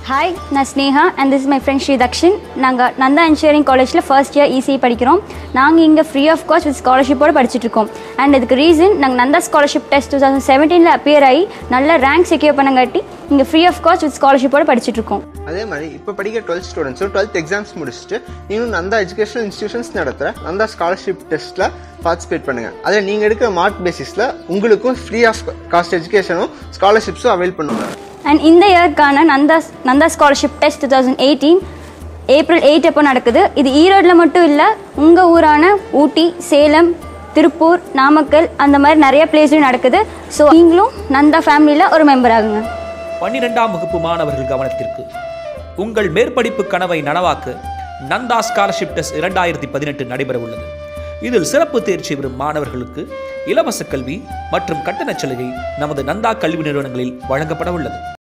hi நான் Sneha and this my friend Sri Dakshin நாங்கள் Nanda engineering காலேஜில் ஃபர்ஸ்ட் இயர் இசிஇ படிக்கிறோம் நாங்கள் இங்கே ஃப்ரீ ஆஃப் காஸ்ட் வித் ஸ்காலர்ஷிப்போடு படிச்சுட்டு இருக்கோம் அண்ட் இதுக்கு ரீசன் நாங்கள் Nanda scholarship test two thousand செவன்டீனில் அப்பியர் ஆகி நல்ல ரேங்க் செக்யூர் பண்ணங்காட்டி இங்கே ஃப்ரீ ஆஃப் காஸ்ட் வித் ஸ்காலர்ஷிப்போடு படிச்சுட்டு இருக்கோம் அதே மாதிரி இப்போ படிக்கிற டுவெல்த் ஸ்டூடெண்ட்ஸும் டுவெல்த் எக்ஸாம்ஸ் முடிச்சுட்டு நீங்களும் நந்தா எஜுகேஷனல் இன்ஸ்டியூஷன்ஸ் நடத்துகிற நந்தா ஸ்காலர்ஷிப் டெஸ்ட்டில் பார்ட்டிசிபேட் பண்ணுங்கள் அதில் நீங்கள் எடுக்கிற மார்க் பேசிஸில் உங்களுக்கும் ஃப்ரீ ஆஃப் காஸ்ட் எஜுகேஷனும் ஸ்காலர்ஷிப்ஸும் அவைல் பண்ணுவாங்க அண்ட் இந்த இயர்க்கான Nanda Nanda scholarship test two thousand eighteen April eight அப்போ நடக்குது இது ஈரோட்டில் மட்டும் இல்லை உங்கள் ஊரான ஊட்டி சேலம் திருப்பூர் நாமக்கல் அந்த மாதிரி நிறைய பிளேஸ்லையும் நடக்குது ஸோ நீங்களும் நந்தா ஃபேமிலியில் ஒரு மெம்பர் ஆகுங்க பன்னிரெண்டாம் வகுப்பு மாணவர்கள் கவனத்திற்கு உங்கள் மேற்படிப்பு கனவை நனவாக்க நந்தா ஸ்காலர்ஷிப் டெஸ்ட் இரண்டாயிரத்தி பதினெட்டு நடைபெற உள்ளது இதில் சிறப்பு தேர்ச்சி பெறும் மாணவர்களுக்கு இலவச கல்வி மற்றும் கட்டணச் சலுகை நமது நந்தா கல்வி நிறுவனங்களில் வழங்கப்பட உள்ளது